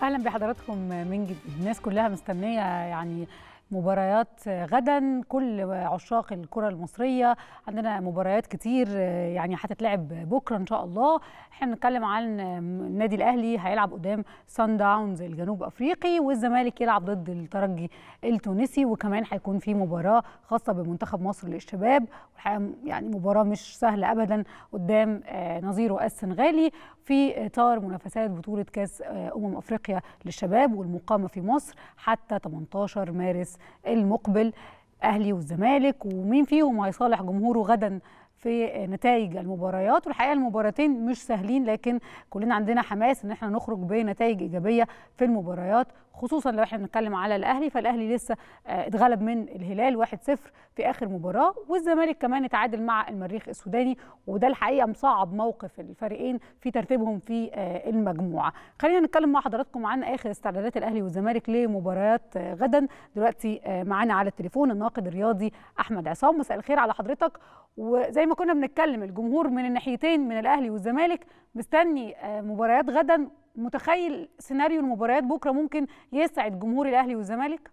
اهلا بحضراتكم من جديد الناس كلها مستنيه يعني مباريات غدا كل عشاق الكره المصريه عندنا مباريات كتير يعني هتتلعب بكره ان شاء الله احنا بنتكلم عن النادي الاهلي هيلعب قدام سان داونز الجنوب افريقي والزمالك يلعب ضد الترجي التونسي وكمان هيكون في مباراه خاصه بمنتخب مصر للشباب والحقيقه يعني مباراه مش سهله ابدا قدام نظيره السنغالي في اطار منافسات بطوله كاس امم افريقيا للشباب والمقامه في مصر حتى 18 مارس المقبل اهلي والزمالك ومين فيهم هيصالح جمهوره غدا في نتائج المباريات والحقيقه المباراتين مش سهلين لكن كلنا عندنا حماس ان احنا نخرج بنتائج ايجابيه في المباريات خصوصا لو احنا بنتكلم على الاهلي فالاهلي لسه اتغلب من الهلال 1-0 في اخر مباراه والزمالك كمان اتعادل مع المريخ السوداني وده الحقيقه مصعب موقف الفريقين في ترتيبهم في المجموعه خلينا نتكلم مع حضراتكم عن اخر استعدادات الاهلي والزمالك لمباريات غدا دلوقتي معانا على التليفون الناقد الرياضي احمد عصام مساء الخير على حضرتك وزي ما كنا بنتكلم الجمهور من الناحيتين من الاهلي والزمالك مستني مباريات غدا متخيل سيناريو المباريات بكره ممكن يسعد جمهور الاهلي والزمالك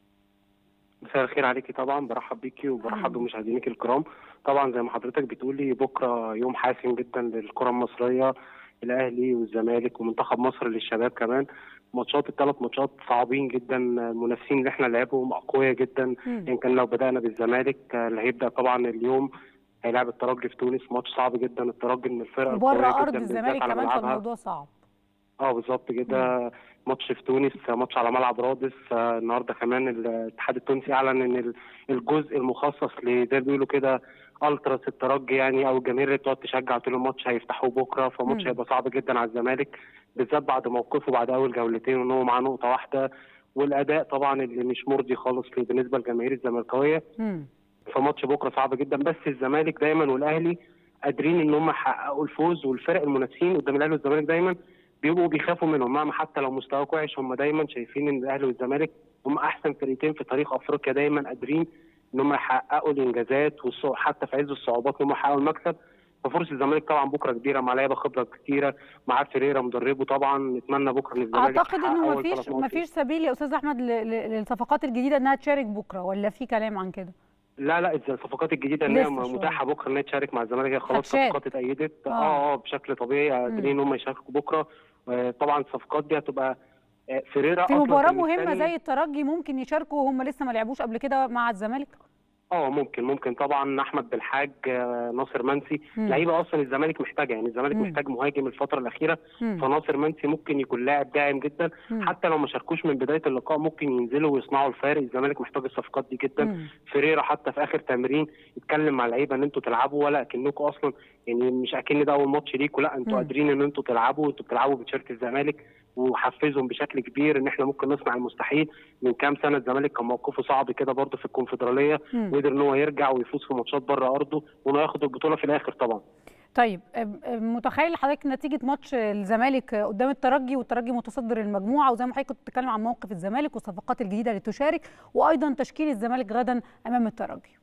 مساء الخير عليكي طبعا برحب بيكي وبرحب بمشاهدينك الكرام طبعا زي ما حضرتك بتقولي بكره يوم حاسم جدا للكره المصريه الاهلي والزمالك ومنتخب مصر للشباب كمان ماتشات الثلاث ماتشات صعبين جدا المنافسين اللي احنا لعبهم اقوياء جدا يعني كان لو بدانا بالزمالك اللي هيبدا طبعا اليوم هيلعب الترجي في تونس ماتش صعب جدا الترجي من الفرق بره ارض الزمالك كمان فالموضوع صعب اه بالظبط كده ماتش في تونس ماتش على ملعب رادس النهارده كمان الاتحاد التونسي اعلن ان الجزء المخصص زي ما بيقولوا كده التراس الترجي يعني او الجماهير اللي بتقعد تشجع طول الماتش هيفتحوه بكره فماتش هيبقى صعب جدا على الزمالك بالذات بعد موقفه بعد اول جولتين ان هو معاه نقطه واحده والاداء طبعا اللي مش مرضي خالص بالنسبه للجماهير الزملكاويه فماتش بكره صعب جدا بس الزمالك دايما والاهلي قادرين ان هم يحققوا الفوز والفرق المنافسين قدام الاهلي والزمالك دايما بيبقوا بيخافوا منهم مهما حتى لو مستواك وحش هم دايما شايفين ان الاهلي والزمالك هم احسن فرقتين في تاريخ افريقيا دايما قادرين ان هم يحققوا الانجازات حتى في عز الصعوبات ان هم يحققوا المكسب ففرصه الزمالك طبعا بكره كبيره مع لعيبه خبره كتيره معاه فيريرا مدربه طبعا نتمنى بكره ان الزمالك اعتقد انه ما فيش ما فيش سبيل يا استاذ احمد للصفقات الجديده انها تشارك بكره ولا في كلام عن كده؟ لا لا الصفقات الجديده ان هي متاحه بكره ان هي تشارك مع الزمالك هي خلاص صفقات اتأيدت اه اه بشكل طبيعي قادرين ان هم يشاركوا بكره طبعا الصفقات دي هتبقى فيريرا في مباراه مهمه زي الترجي ممكن يشاركوا وهم لسه ما لعبوش قبل كده مع الزمالك اه ممكن ممكن طبعا احمد بالحاج ناصر منسي لعيبه اصلا الزمالك محتاجه يعني الزمالك محتاج مهاجم الفتره الاخيره مم. فناصر منسي ممكن يكون لاعب داعم جدا مم. حتى لو ما شاركوش من بدايه اللقاء ممكن ينزلوا ويصنعوا الفارق الزمالك محتاج الصفقات دي جدا مم. فيريرا حتى في اخر تمرين اتكلم مع اللعيبه ان انتوا تلعبوا ولا اكنكم اصلا يعني مش اكن ده اول ماتش ليكوا لا انتوا قادرين ان انتوا تلعبوا انتوا بتلعبوا بتيشيرت الزمالك وحفزهم بشكل كبير ان احنا ممكن نصنع المستحيل من كام سنه الزمالك كان موقفه صعب كده برضه في الكونفدراليه وقدر ان هو يرجع ويفوز في ماتشات بره ارضه وانه ياخد البطوله في الاخر طبعا طيب متخيل حضرتك نتيجه ماتش الزمالك قدام الترجي والترجي متصدر المجموعه وزي ما حضرتك كنت بتتكلم عن موقف الزمالك والصفقات الجديده اللي تشارك وايضا تشكيل الزمالك غدا امام الترجي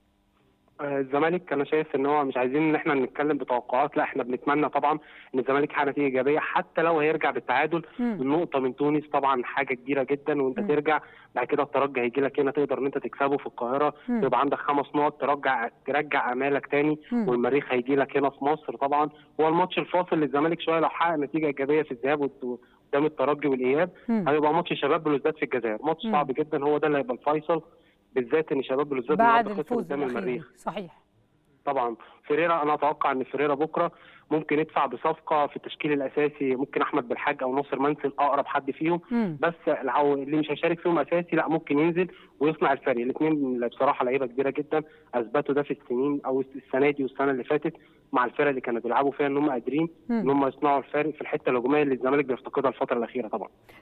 الزمالك انا شايف ان هو مش عايزين ان احنا نتكلم بتوقعات لا احنا بنتمنى طبعا ان الزمالك يحقق نتيجه ايجابيه حتى لو هيرجع بالتعادل النقطه من تونس طبعا حاجه كبيره جدا وانت م. ترجع بعد كده الترجي هيجي لك هنا تقدر ان انت تكسبه في القاهره يبقى عندك خمس نقط ترجع ترجع امالك تاني م. والمريخ هيجي لك هنا في مصر طبعا هو الماتش الفاصل للزمالك شويه لو حقق نتيجه ايجابيه في الذهاب قدام الترجي والاياب هيبقى ماتش شباب بلوزداد في الجزائر ماتش م. صعب جدا هو ده اللي هيبقى الفيصل بالذات ان شباب بلوزداد بعد الفوز قدام المريخ صحيح طبعا فيريرا انا اتوقع ان فيريرا بكره ممكن يدفع بصفقه في التشكيل الاساسي ممكن احمد بالحاج او ناصر منسل اقرب حد فيهم مم. بس اللي مش هيشارك فيهم اساسي لا ممكن ينزل ويصنع الفرق الاثنين بصراحه لعيبه كبيره جدا اثبتوا ده في السنين او السنه دي والسنه اللي فاتت مع الفرق اللي كانوا بيلعبوا فيها ان هم قادرين ان هم يصنعوا الفارق في الحته الهجوميه اللي الزمالك بيفتقدها الفتره الاخيره طبعا